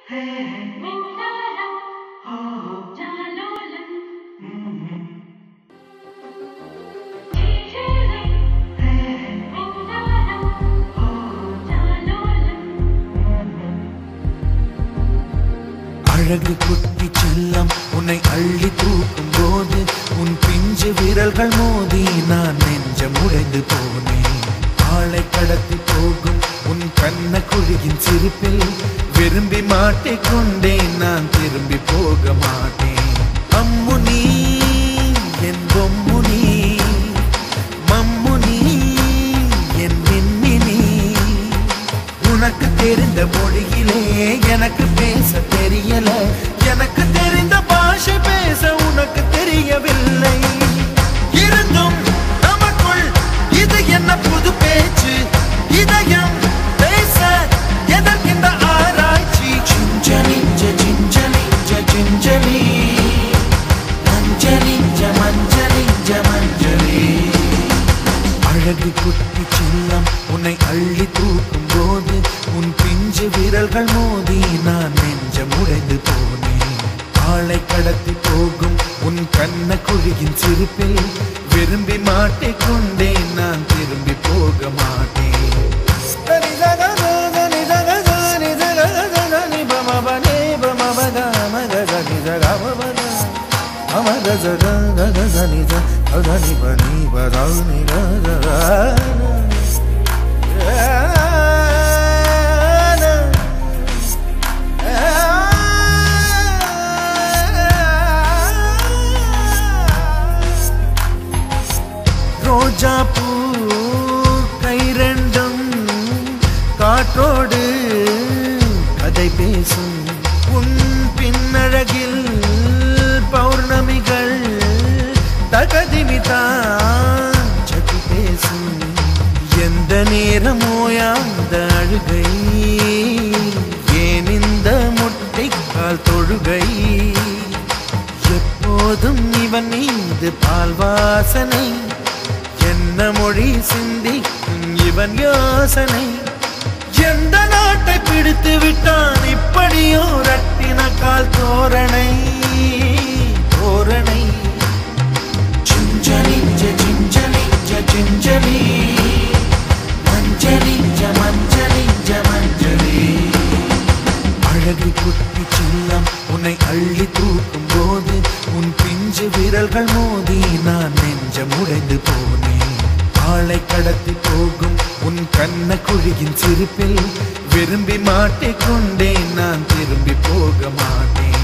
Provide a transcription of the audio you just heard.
அழகு குட்டி செல்லம் உன்னை அள்ளி தூக்கும் போது உன் பிஞ்சு விரல்கள் மோதி நான் நெஞ்சம் உடைந்து போனேன் ஆளை கடத்தி போகும் உன் கண்ண குழியின் சிரிப்பில் விரும்பி மாட்டிக்கொண்டேன் நான் திரும்பி போக மாட்டேன் அம்மு நீ என் பொம்மு நீ மம்மு நீ என் மின்மினி உனக்கு தெரிந்த மொழியிலே எனக்கு பேச தெரியல எனக்கு தெரிந்த பாஷை பேச உனக்கு தெரியவில்லை இருந்தும் நமக்குள் இது என்ன புது பேச்சு இதயம் பேச எதற்கின்ற ஆராய்ச்சி சிஞ்சலி சிஞ்சலி சிஞ்சலி மஞ்சளி மஞ்சளி மஞ்சளி அழகு குட்டி செல்லம் உன்னை அள்ளி தூக்கும் போது உன் பிஞ்சு விரல்கள் மோதி நான் நெஞ்சம் உடைந்து போனேன் ஆளை கடத்தி போகும் உன் கண்ண குழியின் சிரிப்பில் விரும்பி மாட்டிக்கொண்டேன் நான் திரும்பி போக மாட்டேன் ரோஜா பூ கை ரெண்டும் காற்றோடு கதை பேசும் உன் பின்னழகில் பௌர்ணமிகள் தகதிமிதான் சதி பேசும் எந்த நேரமோ அந்த அழுகை ஏன் இந்த முட்டைக்கால் தொழுகை எப்போதும் இவன் மீது பால் வாசனை என்ன மொழி சிந்திக்கும் இவன் யோசனை எந்த நாட்டை பிடித்து விட்டான் இப்படியோ ரட்டின கால் தோரணை தோரணை சிஞ்சலி சிஞ்சலி சிஞ்சலி மஞ்சளி மஞ்சளி மஞ்சளி அழகு குட்டி செல்லம் உன்னை அள்ளி தூக்கும் போது உன் பிஞ்சு விரல்கள் மோதி நான் நெஞ்சம் உடைந்து போனேன் ஆளை கடத்தி போகும் உன் கண்ண குழியின் சிரிப்பில் விரும்பி மாட்டிக்கொண்டேன் நான் திரும்பி போக மாட்டேன்